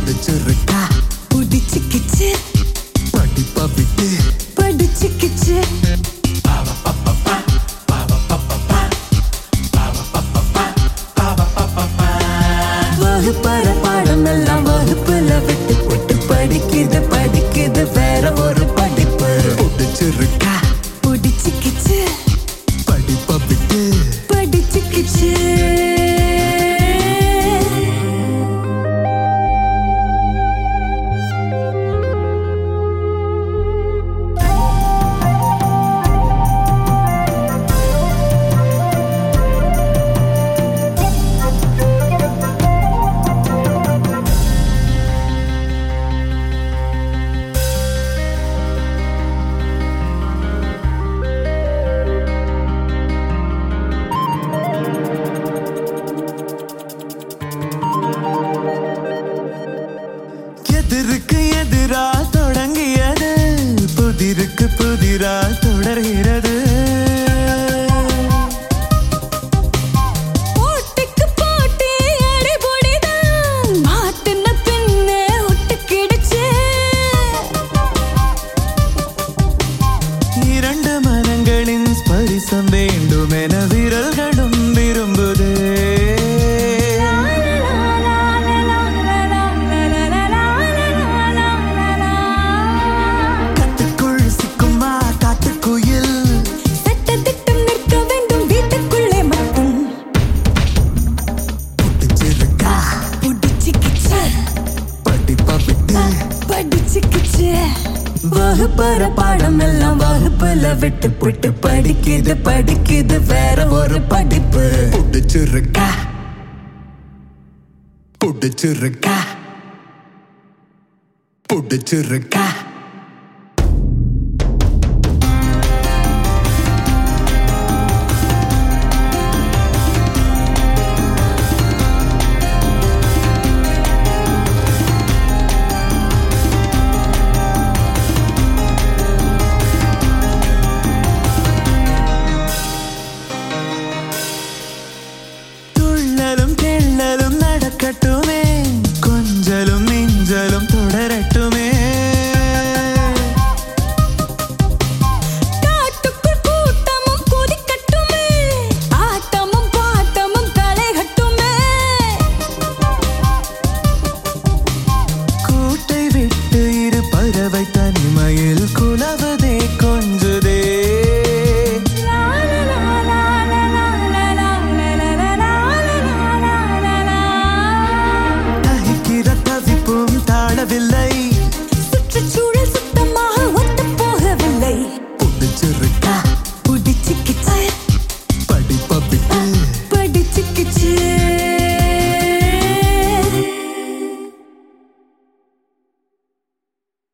பிடிச்சிருக்கா புடிச்சுக்கிச்சு படிப்ப விட்டு படிச்சுக்கிச்சு வகுப்பற பாடம் எல்லாம் வகுப்புல விட்டு போட்டு படிக்குது படிக்குது வேற ஒரு படிப்பு பிடிச்சிருக்கா புடிச்சுக்கிச்சு படிப்ப விட்டு படிச்சுக்கிச்சு எதிருக்கு எதிரா தொடங்கியது புதிருக்கு புதிரா தொடர்கிறது போட்டிக்கு போட்டி அடிபொடிதான் மாட்டுன பின்னே ஒட்டுக்கிடுச்சு இரண்டு மனங்களின் ஸ்பரிசம் வேண்டும் என விரல்களும் விரும்புதே கட்டுக்குள் சிக்குமா காட்டுக்குயில் சட்டத்திட்டம் நிற்க வேண்டும் வீட்டுக்குள்ளே மட்டும் பிடிச்சிருக்கா புடிச்சுக்கிச்சு படிப்ப விட்டு படிச்சுக்கிச்சு வகுப்பற பாடம் எல்லாம் வகுப்புல விட்டு போட்டு படிக்குது படிக்குது வேற ஒரு படிப்பு பிடிச்சிருக்கா பிடிச்சிருக்கா பிடிச்சிருக்கா